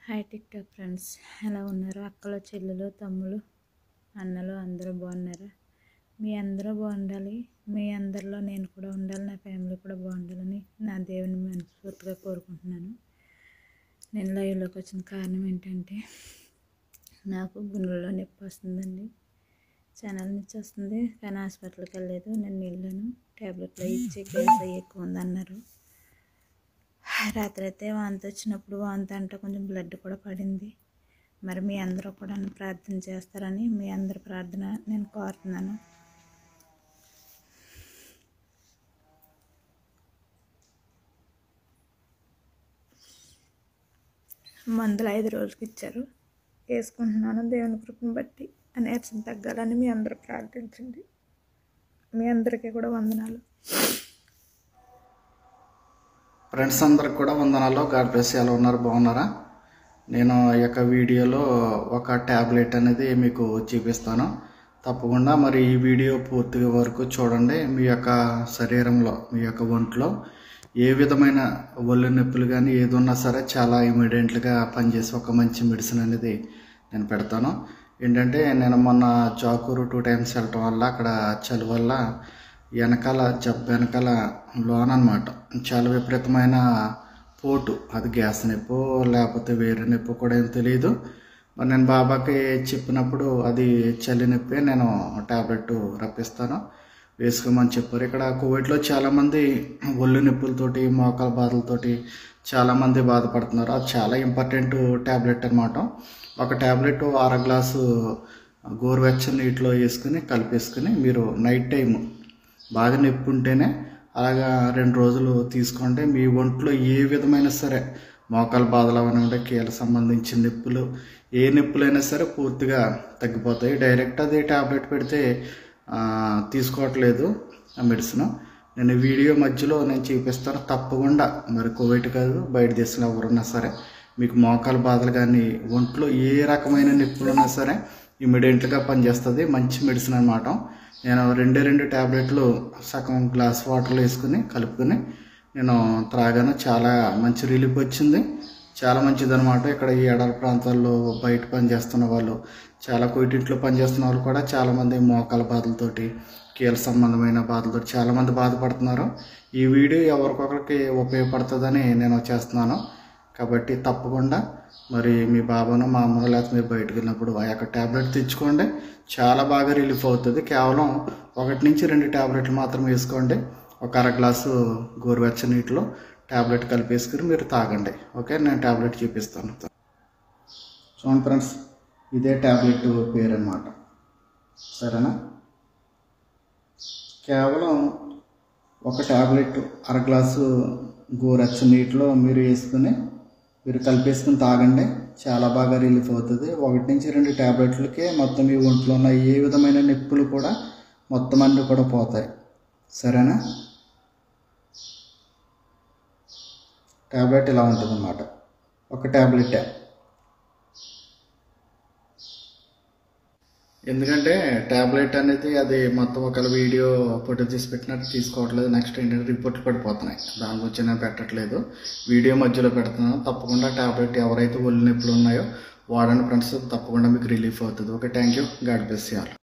hi TikTok friends ఎలా ఉన్నారు అక్కలు చెల్లెలు తమ్ములు అన్నలు అందరూ బాగున్నారా మీ అందరూ బాగుండాలి మీ అందరిలో నేను కూడా ఉండాలి నా ఫ్యామిలీ కూడా బాగుండాలని నా దేవుని మనస్ఫూర్తిగా కోరుకుంటున్నాను నేను లైవ్లోకి వచ్చిన కారణం ఏంటంటే నాకు గుండెల్లో నొప్పి వస్తుందండి ఛానల్ నుంచి వస్తుంది కానీ హాస్పిటల్కి వెళ్ళలేదు నేను వెళ్ళాను ట్యాబ్లెట్లు ఇచ్చి గ్యాస్ అయ్యి ఎక్కువ ఉందన్నారు రాత్రి అయితే వాంతి వచ్చినప్పుడు వాంతి అంటే కొంచెం బ్లడ్ కూడా పడింది మరి మీ అందరూ కూడా నన్ను ప్రార్థన చేస్తారని మీ అందరి ప్రార్థన నేను కోరుతున్నాను మందులు ఐదు రోజులకి ఇచ్చారు వేసుకుంటున్నాను దేవుని కృపను బట్టి ఆ నీరసం తగ్గాలని మీ అందరూ ప్రార్థించండి మీ అందరికీ కూడా వందనాలు ఫ్రెండ్స్ అందరికి కూడా వందనాలు గాడ్ బ్లెస్ ఎలా ఉన్నారు బాగున్నారా నేను ఈ యొక్క వీడియోలో ఒక ట్యాబ్లెట్ అనేది మీకు చూపిస్తాను తప్పకుండా మరి ఈ వీడియో పూర్తిగా వరకు చూడండి మీ యొక్క శరీరంలో మీ యొక్క ఒంట్లో ఏ విధమైన ఒళ్ళు నొప్పులు కానీ ఏది ఉన్నా సరే చాలా ఇమీడియట్గా పనిచేసే ఒక మంచి మెడిసిన్ అనేది నేను పెడతాను ఏంటంటే నేను మొన్న చాకూరు టూ టైమ్స్ వెళ్ళటం వల్ల అక్కడ చలి వల్ల వెనకాల జబ్బు వెనకాల లోన్ అనమాట చాలా విపరీతమైన పోటు అది గ్యాస్ నొప్పి లేకపోతే వేరే నొప్పి కూడా ఏం తెలియదు మరి నేను బాబాకి చెప్పినప్పుడు అది చలి నొప్పి నేను టాబ్లెట్ రప్పిస్తాను వేసుకోమని చెప్పారు ఇక్కడ కోవిడ్లో చాలామంది ఒళ్ళు నొప్పులతోటి మోకాల బాధలతోటి చాలామంది బాధపడుతున్నారు అది చాలా ఇంపార్టెంట్ ట్యాబ్లెట్ అనమాట ఒక ట్యాబ్లెట్ అర గ్లాసు గోరువెచ్చని నీటిలో వేసుకుని కలిపేసుకుని మీరు నైట్ టైం బాగా నొప్పి ఉంటేనే అలాగా రెండు రోజులు తీసుకోండి మీ ఒంట్లో ఏ విధమైన సరే మోకాల బాధలు అవనంటే కీళ్ళ సంబంధించిన నొప్పులు ఏ నొప్పులైనా సరే పూర్తిగా తగ్గిపోతాయి డైరెక్ట్ అది ట్యాబ్లెట్ పెడితే తీసుకోవట్లేదు ఆ మెడిసిన్ నేను వీడియో మధ్యలో నేను చూపిస్తాను తప్పకుండా మరి కోవిడ్ కాదు బయట దేశంలో ఎవరున్నా సరే మీకు మోకాల బాధలు కానీ ఒంట్లో ఏ రకమైన నొప్పులు ఉన్నా సరే ఇమీడియట్గా పనిచేస్తుంది మంచి మెడిసిన్ అనమాట నేను రెండే రెండు ట్యాబ్లెట్లు సగం గ్లాస్ వాటర్లో వేసుకుని కలుపుకొని నేను త్రాగాను చాలా మంచి రిలీఫ్ వచ్చింది చాలా మంచిది అనమాట ఇక్కడ ఈ ఎడల ప్రాంతాల్లో బయట పనిచేస్తున్న వాళ్ళు చాలా కొయిటింట్లో పనిచేస్తున్న వాళ్ళు కూడా చాలామంది మోకాల బాధలతోటి కీళ్ళ సంబంధమైన బాధలతో చాలామంది బాధపడుతున్నారు ఈ వీడియో ఎవరికొకరికి ఉపయోగపడుతుందని నేను చేస్తున్నాను కాబట్టి తప్పకుండా మరి మీ బాబాను మా అమ్మను లేకపోతే మీరు బయటకు వెళ్ళినప్పుడు ఆ యొక్క ట్యాబ్లెట్ తెచ్చుకోండి చాలా బాగా రిలీఫ్ అవుతుంది కేవలం ఒకటి నుంచి రెండు ట్యాబ్లెట్లు మాత్రం వేసుకోండి ఒక అర గ్లాసు గోరువెచ్చని నీటిలో ట్యాబ్లెట్ కలిపేసుకుని మీరు తాగండి ఓకే నేను ట్యాబ్లెట్ చూపిస్తాను చూడండి ఫ్రెండ్స్ ఇదే ట్యాబ్లెట్ పేరు అనమాట సరేనా కేవలం ఒక ట్యాబ్లెట్ అర గ్లాసు గోరెచ్చని నీటిలో మీరు వేసుకుని మీరు కలిపేసుకుని తాగండి చాలా బాగా రిలీఫ్ అవుతుంది ఒకటి నుంచి రెండు ట్యాబ్లెట్లకే మొత్తం మీ ఒంట్లో ఉన్న ఏ విధమైన నొప్పులు కూడా మొత్తం అన్నీ కూడా పోతాయి సరేనా ట్యాబ్లెట్ ఇలా ఉంటుంది అన్నమాట ఒక ట్యాబ్లెటే ఎందుకంటే ట్యాబ్లెట్ అనేది అది మొత్తం ఒకవేళ వీడియో ఫోటో తీసి పెట్టినట్టు తీసుకోవట్లేదు నెక్స్ట్ ఏంటంటే రిపోర్ట్లు పడిపోతున్నాయి దాని గురించి నేను పెట్టట్లేదు వీడియో మధ్యలో పెడుతున్నాను తప్పకుండా ట్యాబ్లెట్ ఎవరైతే ఒళ్ళు నొప్పులు ఉన్నాయో వాడండి ఫ్రెండ్స్ తప్పకుండా మీకు రిలీఫ్ అవుతుంది okay thank you God bless you all